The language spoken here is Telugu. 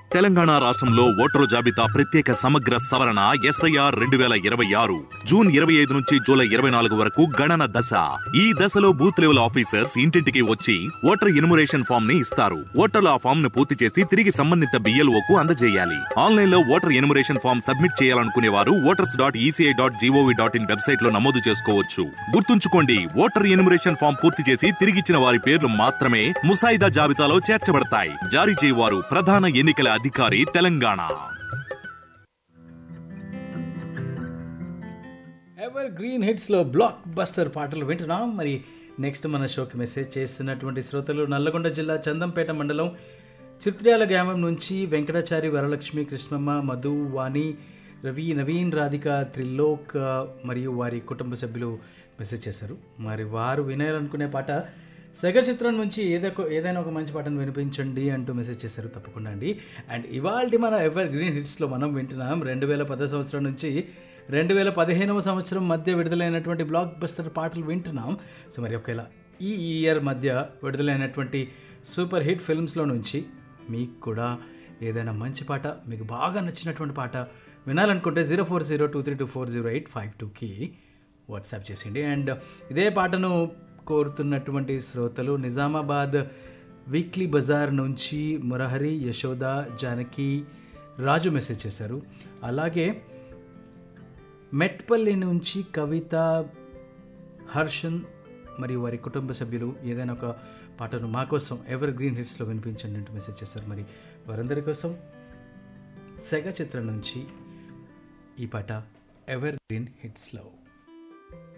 తెలంగాణ రాష్ట్రంలో ఓటరు జాబితా ప్రత్యేక సమగ్ర సవరణ ఎస్ఐఆర్ రెండు వేల ఇరవై ఆరు జూన్ ఇరవై ఐదు నుంచి జూలై ఇరవై నాలుగు వరకు గణన దశ ఈ దశలో బూత్ లెవెల్ ఆఫీసర్స్ ఇంటింటికి వచ్చి ఓటర్ ఇన్మురేషన్ ఫామ్ ని ఇస్తారు ఓటర్లు ఆ ఫామ్ ను పూర్తి చేసి తిరిగి సంబంధిత BLO కు అందజేయాలి ఆన్లైన్ లో ఓటర్ ఇన్మురేషన్ ఫామ్ సబ్మిట్ చేయాలనుకునే వారు voters dot ECI dot GOV dot in website లో నమోదు చేసుకోవచ్చు గుర్తుంచుకోండి ఓటర్ ఇన్మురేషన్ ఫామ్ పూర్తి చేసి తిరిగిచ్చిన వారి పేర్లు మాత్రమే ముసాయిదా జాబితాలో చేర్చబడతాయి జారీ చేయవారు ప్రధాన ఎన్నికల అధికారి తెలంగాణ ఎవర్ గ్రీన్ హిట్స్లో బ్లాక్ బస్టర్ పాటలు వింటున్నాం మరి నెక్స్ట్ మన షోకి మెసేజ్ చేస్తున్నటువంటి శ్రోతలు నల్లగొండ జిల్లా చందంపేట మండలం చిత్ర్యాల గ్రామం నుంచి వెంకటాచారి వరలక్ష్మి కృష్ణమ్మ మధు వాణి రవి నవీన్ రాధిక త్రిలోక్ ఆ, మరియు వారి కుటుంబ సభ్యులు మెసేజ్ చేశారు మరి వారు వినాలనుకునే పాట సగ చిత్రం నుంచి ఏదో ఏదైనా ఒక మంచి పాటను వినిపించండి అంటూ మెసేజ్ చేశారు తప్పకుండా అండి అండ్ ఇవాళ మన ఎవర్ గ్రీన్ హిట్స్లో మనం వింటున్నాం రెండు వేల పదో సంవత్సరం నుంచి రెండు వేల పదిహేనవ సంవత్సరం మధ్య విడుదలైనటువంటి బ్లాక్ బస్టర్ పాటలు వింటున్నాం సో మరి ఒకవేళ ఈ ఇయర్ మధ్య విడుదలైనటువంటి సూపర్ హిట్ ఫిల్మ్స్లో నుంచి మీకు కూడా ఏదైనా మంచి పాట మీకు బాగా నచ్చినటువంటి పాట వినాలనుకుంటే zero four zero two three two four zero eight five టూకి వాట్సాప్ చేసిండి అండ్ ఇదే పాటను కోరుతున్నటువంటి శ్రోతలు నిజామాబాద్ వీక్లీ బజార్ నుంచి మురహరి యశోద జానకి రాజు మెసేజ్ చేశారు అలాగే మెట్పల్లి నుంచి కవిత హర్షన్ మరియు వారి కుటుంబ సభ్యులు ఏదైనా ఒక పాటను మా కోసం ఎవర్ గ్రీన్ హిట్స్లో వినిపించండి అంటూ మెసేజ్ చేశారు మరి వారందరి కోసం సెగ చిత్రం నుంచి ఈ పాట ఎవర్ గ్రీన్ హిట్స్లో